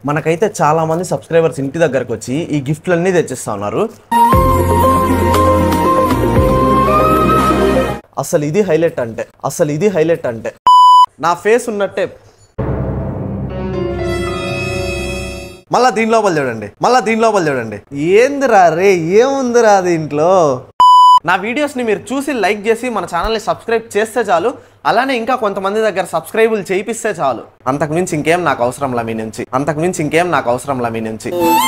మనకైతే చాలా మంది సబ్స్క్రైబర్స్ ఇంటి దగ్గరకు వచ్చి ఈ గిఫ్ట్లన్నీ తెచ్చిస్తా ఉన్నారు అసలు ఇది హైలైట్ అంటే అసలు ఇది హైలైట్ అంటే నా ఫేస్ ఉన్నట్టే మళ్ళా దీని లోపల చూడండి మళ్ళా దీని లోపల చూడండి ఏందిరా రే ఏముందిరా దీంట్లో నా వీడియోస్ని మీరు చూసి లైక్ చేసి మన ఛానల్ని సబ్స్క్రైబ్ చేస్తే చాలు అలానే ఇంకా కొంతమంది దగ్గర సబ్స్క్రైబులు చేయిస్తే చాలు అంతకు మించి ఇంకేం నాకు అవసరంలా మీ నుంచి అంతకు మించి ఇంకేం నాకు అవసరంలా మీ నుంచి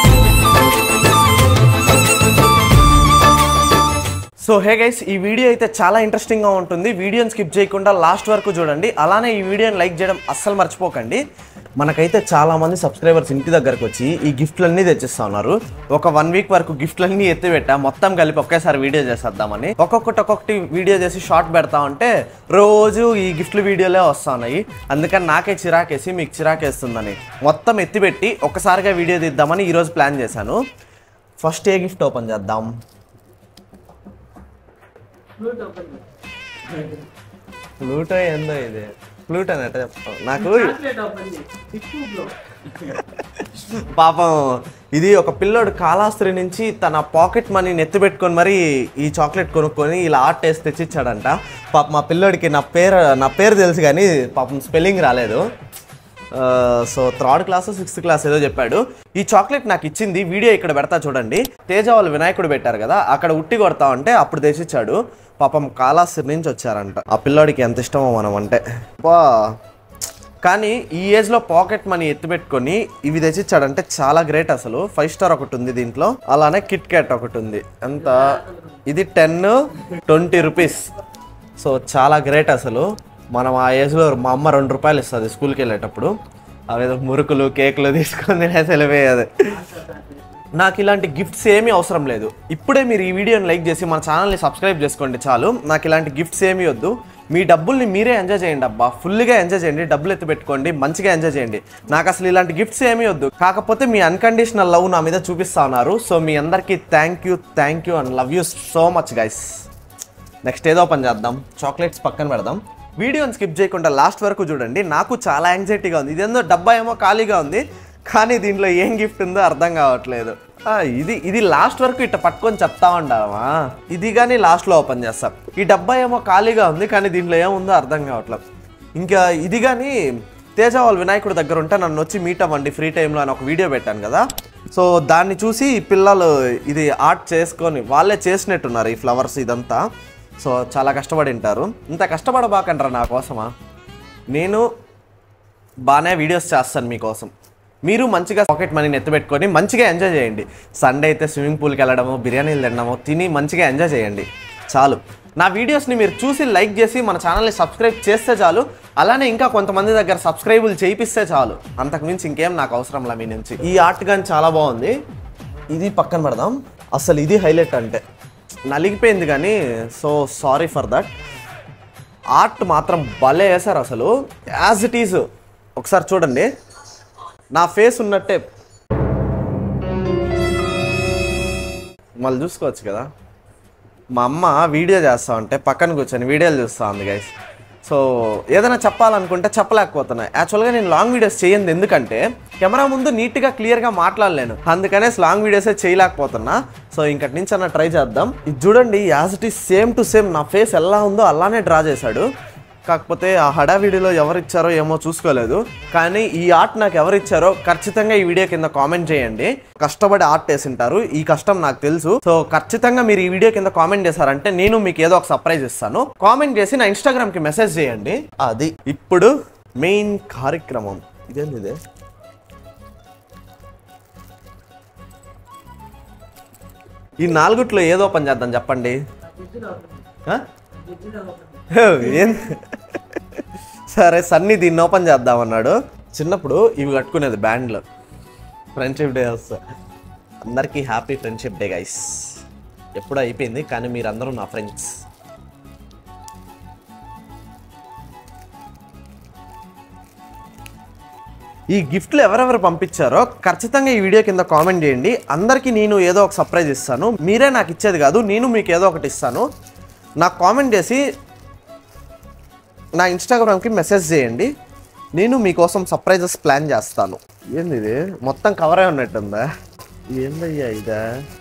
సో హే గైస్ ఈ వీడియో అయితే చాలా ఇంట్రెస్టింగ్గా ఉంటుంది వీడియోని స్కిప్ చేయకుండా లాస్ట్ వరకు చూడండి అలానే ఈ వీడియోని లైక్ చేయడం అస్సలు మర్చిపోకండి మనకైతే చాలా మంది సబ్స్క్రైబర్స్ ఇంటి దగ్గరకు వచ్చి ఈ గిఫ్ట్లన్నీ తెచ్చిస్తా ఉన్నారు ఒక వన్ వీక్ వరకు గిఫ్ట్లన్నీ ఎత్తిపెట్టా మొత్తం కలిపి ఒకేసారి వీడియో చేసేద్దామని ఒక్కొక్కటి ఒక్కొక్కటి వీడియో చేసి షార్ట్ పెడతా ఉంటే రోజు ఈ గిఫ్ట్లు వీడియోలే వస్తా ఉన్నాయి అందుకని నాకే చిరాకేసి మీకు చిరాకేస్తుందని మొత్తం ఎత్తిపెట్టి ఒక్కసారిగా వీడియో తీద్దామని ఈరోజు ప్లాన్ చేశాను ఫస్ట్ ఏ గిఫ్ట్ ఓపెన్ చేద్దాం ప్లూటో ఏందో ఇది ప్లూటో అని ఎట్ట చెప్తాం నాకు పాపం ఇది ఒక పిల్లోడు కాళాస్త్రి నుంచి తన పాకెట్ మనీని ఎత్తిపెట్టుకొని మరి ఈ చాక్లెట్ కొనుక్కొని ఇలా ఆర్ట్ వేసి తెచ్చిచ్చాడంట పాప మా పిల్లోడికి నా పేరు నా పేరు తెలుసు కానీ పాపం స్పెల్లింగ్ రాలేదు so third class sixth class ఏదో చెప్పాడు ఈ చాక్లెట్ నాకు ఇచ్చింది వీడియో ఇక్కడ పెడతా చూడండి తేజ వాళ్ళు వినాయకుడు పెట్టారు కదా అక్కడ ఉట్టి కొడతా ఉంటే అప్పుడు తెచ్చిచ్చాడు పాపం కాళాస్త్రి నుంచి వచ్చారంట ఆ పిల్లోడికి ఎంత ఇష్టమో మనం అంటే బా కానీ ఈ ఏజ్లో పాకెట్ మనీ ఎత్తిపెట్టుకొని ఇవి తెచ్చిచ్చాడంటే చాలా గ్రేట్ అసలు ఫైవ్ స్టార్ ఒకటి ఉంది దీంట్లో అలానే కిట్ క్యాట్ ఒకటి ఉంది ఎంత ఇది టెన్ ట్వంటీ రూపీస్ సో చాలా గ్రేట్ అసలు మనం ఆ ఏజ్లో మా అమ్మ రెండు రూపాయలు ఇస్తుంది స్కూల్కి వెళ్ళేటప్పుడు అవేదో మురుకులు కేకులు తీసుకొని తినేసి వెళ్ళిపోయేది నాకు ఇలాంటి గిఫ్ట్స్ ఏమీ అవసరం లేదు ఇప్పుడే మీరు ఈ వీడియోని లైక్ చేసి మన ఛానల్ని సబ్స్క్రైబ్ చేసుకోండి చాలు నాకు ఇలాంటి గిఫ్ట్స్ ఏమీ వద్దు మీ డబ్బుల్ని మీరే ఎంజాయ్ చేయండి అబ్బా ఫుల్గా ఎంజాయ్ చేయండి డబ్బులు ఎత్తి పెట్టుకోండి మంచిగా ఎంజాయ్ చేయండి నాకు అసలు ఇలాంటి గిఫ్ట్స్ ఏమీ వద్దు కాకపోతే మీ అన్కండిషనల్ లవ్ నా మీద చూపిస్తా ఉన్నారు సో మీ అందరికీ thank you thank you and love you so much guys next ఏదో పని చేద్దాం చాక్లెట్స్ పక్కన పెడదాం వీడియోని స్కిప్ చేయకుండా లాస్ట్ వరకు చూడండి నాకు చాలా యాంగ్జైటీగా ఉంది ఇదేందో డబ్బా ఏమో ఖాళీగా ఉంది కానీ దీంట్లో ఏం గిఫ్ట్ ఉందో అర్థం కావట్లేదు ఆ, ఇది ఇది లాస్ట్ వరకు ఇట్ట పట్టుకొని చెప్తా ఉండాలమా ఇది కానీ లాస్ట్లో ఓపెన్ చేస్తాం ఈ డబ్బా ఏమో ఖాళీగా ఉంది కానీ దీంట్లో ఏముందో అర్థం కావట్లేదు ఇంకా ఇది కానీ తేజ వాళ్ళ వినాయకుడి దగ్గర ఉంటే నన్ను వచ్చి మీట్ అవ్వండి ఫ్రీ టైంలో అని ఒక వీడియో పెట్టాను కదా సో దాన్ని చూసి ఈ పిల్లలు ఇది ఆర్ట్ చేసుకొని వాళ్ళే చేసినట్టున్నారు ఈ ఫ్లవర్స్ ఇదంతా సో చాలా కష్టపడి ఉంటారు ఇంత కష్టపడబాకంటారా నా కోసమా నేను బాగానే వీడియోస్ చేస్తాను మీకోసం మీరు మంచిగా పాకెట్ మనీని ఎత్తుపెట్టుకొని మంచిగా ఎంజాయ్ చేయండి సండే అయితే స్విమ్మింగ్ పూల్కి వెళ్ళడము బిర్యానీలు తినడము తిని మంచిగా ఎంజాయ్ చేయండి చాలు నా వీడియోస్ని మీరు చూసి లైక్ చేసి మన ఛానల్ని సబ్స్క్రైబ్ చేస్తే చాలు అలానే ఇంకా కొంతమంది దగ్గర సబ్స్క్రైబులు చేయిస్తే చాలు అంతకు మించి ఇంకేం నాకు అవసరంలా మీ నుంచి ఈ ఆర్ట్ కానీ చాలా బాగుంది ఇది పక్కన పెడదాం అసలు ఇది హైలైట్ అంటే నలిగిపోయింది కానీ so sorry for that art మాత్రం భలే వేశారు అసలు యాజ్ ఇట్ ఈజ్ ఒకసారి చూడండి నా ఫేస్ ఉన్నట్టే మళ్ళీ చూసుకోవచ్చు కదా మా అమ్మ వీడియో చేస్తా ఉంటే పక్కన కూర్చొని వీడియోలు చూస్తూ ఉంది గైస్ సో ఏదైనా చెప్పాలనుకుంటే చెప్పలేకపోతున్నా యాక్చువల్గా నేను లాంగ్ వీడియోస్ చేయండి ఎందుకంటే కెమెరా ముందు నీట్గా క్లియర్గా మాట్లాడలేను అందుకనే లాంగ్ వీడియోసే చేయలేకపోతున్నా సో ఇంకటి నుంచి అన్న ట్రై చేద్దాం ఇది చూడండి as it is same to same నా ఫేస్ ఎలా ఉందో అలానే డ్రా చేశాడు కాకపోతే ఆ హడావిడిలో ఎవరు ఇచ్చారో ఏమో చూసుకోలేదు కానీ ఈ ఆర్ట్ నాకు ఎవరు ఇచ్చారో ఖచ్చితంగా ఈ వీడియో కింద కామెంట్ చేయండి కష్టపడి ఆర్ట్ వేసింటారు ఈ కష్టం నాకు తెలుసు సో ఖచ్చితంగా మీరు ఈ వీడియో కింద కామెంట్ చేశారంటే నేను మీకు ఏదో ఒక సర్ప్రైజ్ ఇస్తాను కామెంట్ చేసి నా ఇన్స్టాగ్రామ్ కి మెసేజ్ చేయండి అది ఇప్పుడు మెయిన్ కార్యక్రమం ఇదేంది ఇదే ఈ నాలుగుట్లో ఏదో పని చేద్దాం చెప్పండి ఆ? ఏం సరే సన్నీ దీన్ని ఓపెన్ చేద్దామన్నాడు చిన్నప్పుడు ఇవి కట్టుకునేది బ్యాండ్లో ఫ్రెండ్షిప్ డే వస్తా అందరికీ హ్యాపీ ఫ్రెండ్షిప్ డే గైస్ ఎప్పుడు అయిపోయింది కానీ మీరందరూ నా ఫ్రెండ్స్ ఈ గిఫ్ట్లు ఎవరెవరు పంపించారో ఖచ్చితంగా ఈ వీడియో కింద కామెంట్ చేయండి అందరికీ నేను ఏదో ఒక సర్ప్రైజ్ ఇస్తాను మీరే నాకు ఇచ్చేది కాదు నేను మీకు ఏదో ఒకటి ఇస్తాను నాకు కామెంట్ చేసి నా ఇన్స్టాగ్రామ్కి మెసేజ్ చేయండి నేను మీకోసం సర్ప్రైజెస్ ప్లాన్ చేస్తాను ఏంది ఇది మొత్తం కవరే ఉన్నట్టుందా ఏందయ్యా ఇదా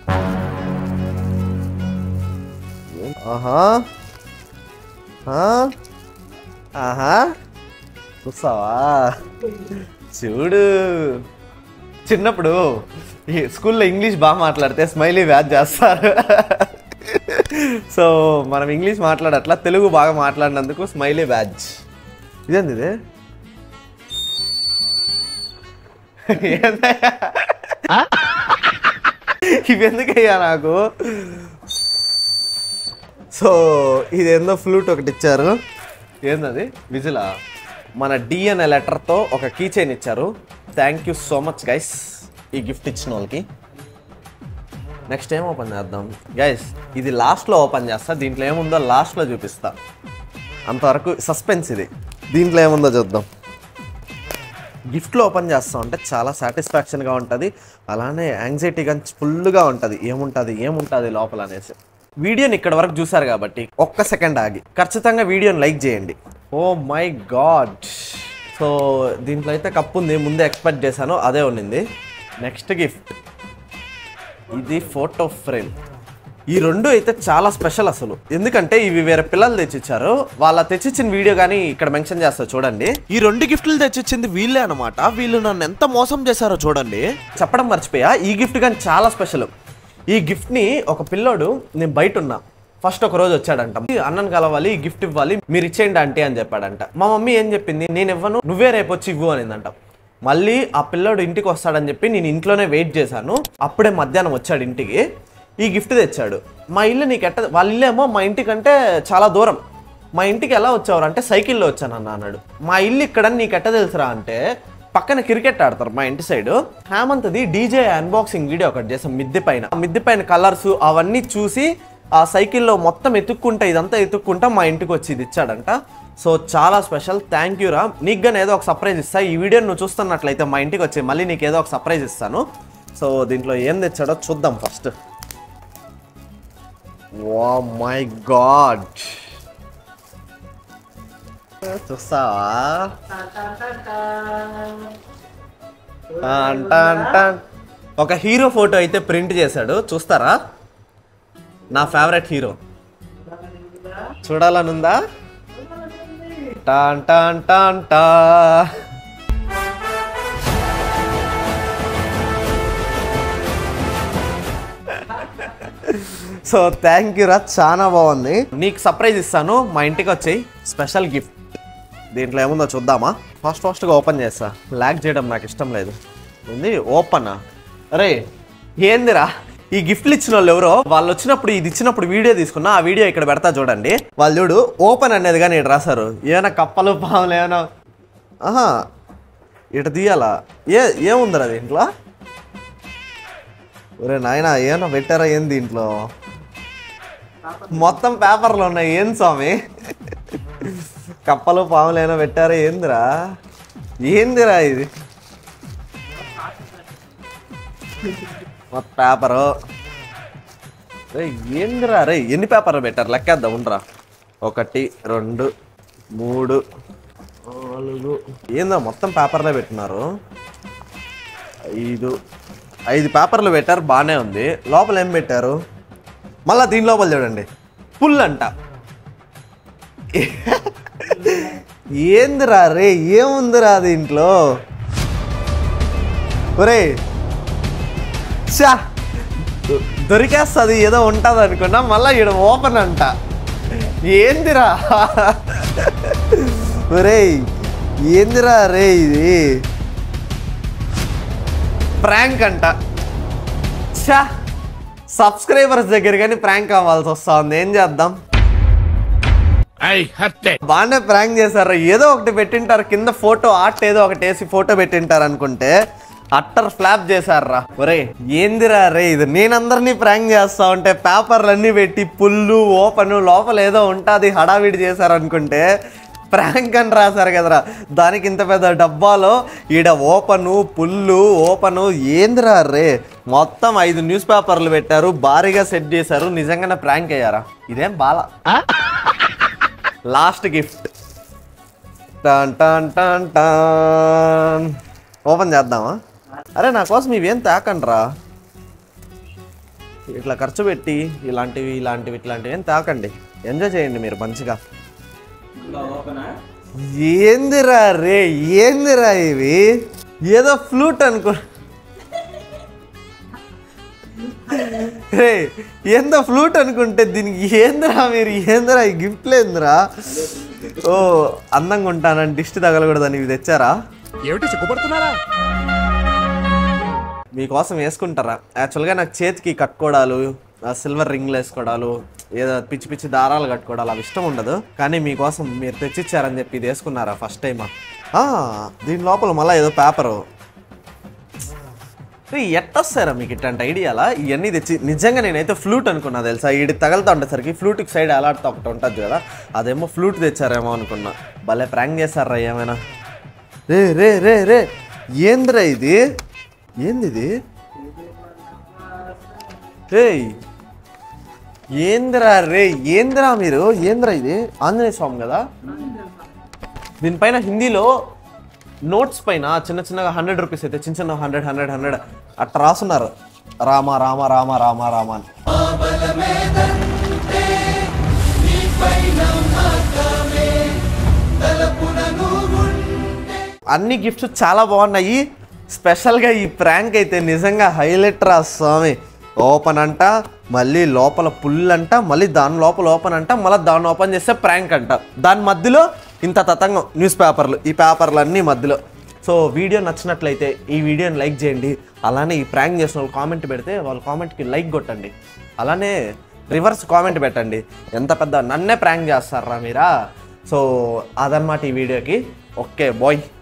ఆహా ఆ? ఆహా చూస్తావా చూడు చిన్నప్పుడు ఈ స్కూల్లో ఇంగ్లీష్ బాగా మాట్లాడితే స్మైలీ వ్యాచ్ చేస్తారు సో మనం ఇంగ్లీష్ మాట్లాడట్లా తెలుగు బాగా మాట్లాడినందుకు స్మైలీ బ్యాచ్ ఇదేంది ఇది ఏందయ్యా? ఇవి ఎందుకయ్యా నాకు సో ఇదేందో ఫ్లూట్ ఒకటి ఇచ్చారు ఏందది విజిలా మన డిఎన్ఏ లెటర్తో ఒక కీ చైన్ ఇచ్చారు thank you so much guys ఈ గిఫ్ట్ ఇచ్చిన వాళ్ళకి నెక్స్ట్ ఏం ఓపెన్ చేద్దాం గైస్ ఇది లాస్ట్లో ఓపెన్ చేస్తా దీంట్లో ఏముందో లాస్ట్లో చూపిస్తా అంతవరకు సస్పెన్స్ ఇది దీంట్లో ఏముందో చూద్దాం గిఫ్ట్లో ఓపెన్ చేస్తాం అంటే చాలా సాటిస్ఫాక్షన్గా ఉంటుంది అలానే యాంగ్జైటీగా ఫుల్గా ఉంటుంది ఏముంటుంది ఏముంటుంది లోపల అనేసి వీడియోని ఇక్కడ వరకు చూసారు కాబట్టి ఒక్క సెకండ్ ఆగి ఖచ్చితంగా వీడియోని లైక్ చేయండి ఓ మై గాడ్ సో దీంట్లో అయితే కప్పు ఉంది ముందే ఎక్స్పెక్ట్ చేశాను అదే ఉన్నింది నెక్స్ట్ గిఫ్ట్ ఇది ఫోటో ఫ్రేమ్ ఈ రెండు అయితే చాలా స్పెషల్ అసలు ఎందుకంటే ఇవి వేరే పిల్లలు తెచ్చిచ్చారు వాళ్ళ తెచ్చిచ్చిన వీడియో కానీ ఇక్కడ మెన్షన్ చేస్తా చూడండి ఈ రెండు గిఫ్ట్లు తెచ్చిచ్చింది వీళ్ళే అనమాట వీళ్ళు నన్ను ఎంత మోసం చేశారో చూడండి చెప్పడం మర్చిపోయా ఈ గిఫ్ట్ కానీ చాలా స్పెషల్ ఈ గిఫ్ట్ ని ఒక పిల్లోడు నేను బయట ఉన్నా ఫస్ట్ ఒక రోజు వచ్చాడంట అన్నను కలవాలి ఈ గిఫ్ట్ ఇవ్వాలి మీరు ఇచ్చేయండి అంటే అని చెప్పాడంట మా మమ్మీ ఏం చెప్పింది నేను ఇవ్వను నువ్వే రేపు వచ్చి ఇవ్వు అనిందంట మళ్ళీ ఆ పిల్లోడు ఇంటికి వస్తాడని చెప్పి నేను ఇంట్లోనే వెయిట్ చేశాను అప్పుడే మధ్యాహ్నం వచ్చాడు ఇంటికి ఈ గిఫ్ట్ తెచ్చాడు మా ఇల్లు నీకు ఎట్ట వాళ్ళ ఇల్లేమో మా ఇంటికంటే చాలా దూరం మా ఇంటికి ఎలా వచ్చావు అంటే సైకిల్లో వచ్చానన్న అన్నాడు మా ఇల్లు ఇక్కడ నీకు ఎట్ట తెలుసురా అంటే పక్కన క్రికెట్ ఆడతారు మా ఇంటి సైడ్ హేమంత్ది డీజే అన్బాక్సింగ్ వీడియో ఒకటి చేసాం మిద్దె పైన ఆ మిద్దె పైన కలర్స్ అవన్నీ చూసి ఆ సైకిల్లో మొత్తం ఎత్తుక్కుంటా ఇదంతా ఎత్తుక్కుంటా మా ఇంటికి వచ్చి ఇది ఇచ్చాడంట సో చాలా స్పెషల్ థ్యాంక్ యూ రా నీకు కానీ ఏదో ఒక సర్ప్రైజ్ ఇస్తా ఈ వీడియో నువ్వు చూస్తున్నట్లయితే మా ఇంటికి వచ్చి మళ్ళీ నీకు ఏదో ఒక సర్ప్రైజ్ ఇస్తాను సో దీంట్లో ఏం తెచ్చాడో చూద్దాం ఫస్ట్ వా మై గాడ్ చూస్తావా టాన్ టాన్ టాన్. ఒక హీరో ఫోటో అయితే ప్రింట్ చేశాడు చూస్తారా నా ఫేవరెట్ హీరో చూడాలనుందా టాన్ టాన్ టాన్ టా సో థ్యాంక్ యూ రా చాలా బాగుంది నీకు సర్ప్రైజ్ ఇస్తాను మా ఇంటికి వచ్చేయి స్పెషల్ గిఫ్ట్ దీంట్లో ఏముందో చూద్దామా ఫాస్ట్ ఫాస్ట్గా ఓపెన్ చేస్తా లాక్ చేయడం నాకు ఇష్టం లేదు ఏంది ఓపెన్ అరే ఏందిరా ఈ గిఫ్ట్లు ఇచ్చిన వాళ్ళు ఎవరో వాళ్ళు వచ్చినప్పుడు ఇది ఇచ్చినప్పుడు వీడియో తీసుకున్నా ఆ వీడియో ఇక్కడ పెడతా చూడండి వాళ్ళు చూడు ఓపెన్ అనేది కానీ ఇక్కడ రాశారు ఏమైనా కప్పలు పాములు ఏమైనా ఆహా ఇటు తీయాలా ఏ ఏముందిరా దీంట్లో ఒరే నాయన ఏమన్నా పెట్టారా ఏం దీంట్లో మొత్తం పేపర్లు ఉన్నాయి ఏం స్వామి కప్పలు పాములు ఏమైనా పెట్టారా ఏందిరా ఏందిరా ఇది మొత్తం పేపరు రే ఏందిరా రే ఎన్ని పేపర్లు పెట్టారు లెక్కేద్దాం ఉండరా ఒకటి రెండు మూడు నాలుగు ఏందో మొత్తం పేపర్లే పెట్టినారు ఐదు ఐదు పేపర్లు పెట్టారు బాగానే ఉంది లోపల ఏం పెట్టారు మళ్ళా దీని లోపల చూడండి పుల్ అంట ఏందిరా రే ఏముందిరా దీంట్లో ఒరే చా దొరికేస్తుంది ఏదో ఉంటుంది అనుకున్నా మళ్ళీ ఈడ ఓపెన్ అంట ఏందిరా ఒరేయ్ ఏందిరా రే ఇది ప్రాంక్ అంట ఛా సబ్స్క్రైబర్స్ దగ్గర కానీ ప్రాంక్ అవ్వాల్సి వస్తా ఉంది ఏం చేద్దాం I hurt it. బాగానే ప్రాంక్ చేశారు ఏదో ఒకటి పెట్టింటారు కింద ఫోటో ఆర్ట్ ఏదో ఒకటి వేసి ఫోటో పెట్టింటారు అనుకుంటే అట్టర్ ఫ్లాప్ చేశారా ఒరే ఏందిరా రే ఇది నేనందరినీ ప్రాంక్ చేస్తా ఉంటే పేపర్లు అన్నీ పెట్టి పుల్లు ఓపెన్ లోపల ఏదో ఉంటుంది హడావిడి చేశారనుకుంటే ప్రాంక్ అని రాశారు కదరా దానికి ఇంత పెద్ద డబ్బాలో ఈడ ఓపెను పుల్లు ఓపెను ఏందిరా రే మొత్తం ఐదు న్యూస్ పేపర్లు పెట్టారు భారీగా సెట్ చేశారు నిజంగానే ప్రాంక్ అయ్యారా ఇదేం బాలా లాస్ట్ గిఫ్ట్ టాన్ టాన్ టాన్ టాన్ ఓపెన్ చేద్దామా అరే నా కోసం ఇవేం తాకండ్రా ఇట్లా ఖర్చు పెట్టి ఇలాంటివి ఇలాంటివి ఇట్లాంటివి ఏం తాకండి ఎంజాయ్ చేయండి మీరు మంచిగా ఏందిరా రే ఏందిరా ఇవి ఏదో ఫ్లూట్ అనుకో రే ఏందో ఫ్లూట్ అనుకుంటే దీనికి ఏందిరా మీరు ఏందిరా ఈ గిఫ్ట్ లేదురా ఓ అందంగా ఉంటానని దిష్టి తగలకూడదని ఇవి తెచ్చారా ఏమిటి సిగ్గుపడుతున్నారా మీకోసం వేసుకుంటారా యాక్చువల్గా నాకు చేతికి కట్టుకోవడాలు ఆ సిల్వర్ రింగ్లు వేసుకోవడాలు ఏదో పిచ్చి పిచ్చి దారాలు కట్టుకోవడాలు అవి ఇష్టం ఉండదు కానీ మీకోసం మీరు తెచ్చిచ్చారని చెప్పి ఇది వేసుకున్నారా ఫస్ట్ టైమా దీని లోపల మళ్ళీ ఏదో పేపరు ఎట్టొస్తారా మీకు ఇట్లాంటి ఐడియాలా ఇవన్నీ తెచ్చి నిజంగా నేనైతే ఫ్లూట్ అనుకున్నా తెలుసా ఈడి తగలుతా ఉండేసరికి ఫ్లూట్కి సైడ్ అలాడుతూ ఒకటి ఉంటుంది కదా అదేమో ఫ్లూట్ తెచ్చారేమో అనుకున్నా భలే ప్రాంక్ చేశారా ఏమైనా రే రే రే రే ఏందిరా ఇది ఏంది ఇది రేయ్ ఏందిరా రే ఏందిరా మీరు ఏందిరా ఇది ఆంజనేయ స్వామి కదా దీనిపైన హిందీలో నోట్స్ పైన చిన్న చిన్నగా హండ్రెడ్ రూపీస్ అయితే చిన్న చిన్న హండ్రెడ్ హండ్రెడ్ హండ్రెడ్ అట్లా రాసున్నారు రామ రామ రామ రామ రామ అని అన్ని గిఫ్ట్స్ చాలా బాగున్నాయి స్పెషల్గా ఈ ప్రాంక్ అయితే నిజంగా హైలైట్ రా స్వామి ఓపెన్ అంట మళ్ళీ లోపల పుల్ అంట మళ్ళీ దాని లోపల ఓపెన్ అంట మళ్ళీ దాన్ని ఓపెన్ చేస్తే ప్రాంక్ అంట దాని మధ్యలో ఇంత తతంగం న్యూస్ పేపర్లు ఈ పేపర్లు అన్నీ మధ్యలో సో వీడియో నచ్చినట్లయితే ఈ వీడియోని లైక్ చేయండి అలానే ఈ ప్రాంక్ చేసిన వాళ్ళు కామెంట్ పెడితే వాళ్ళ కామెంట్కి లైక్ కొట్టండి అలానే రివర్స్ కామెంట్ పెట్టండి ఎంత పెద్ద నన్నే ప్రాంక్ చేస్తారా మీరా సో అదనమాట ఈ వీడియోకి ఓకే బాయ్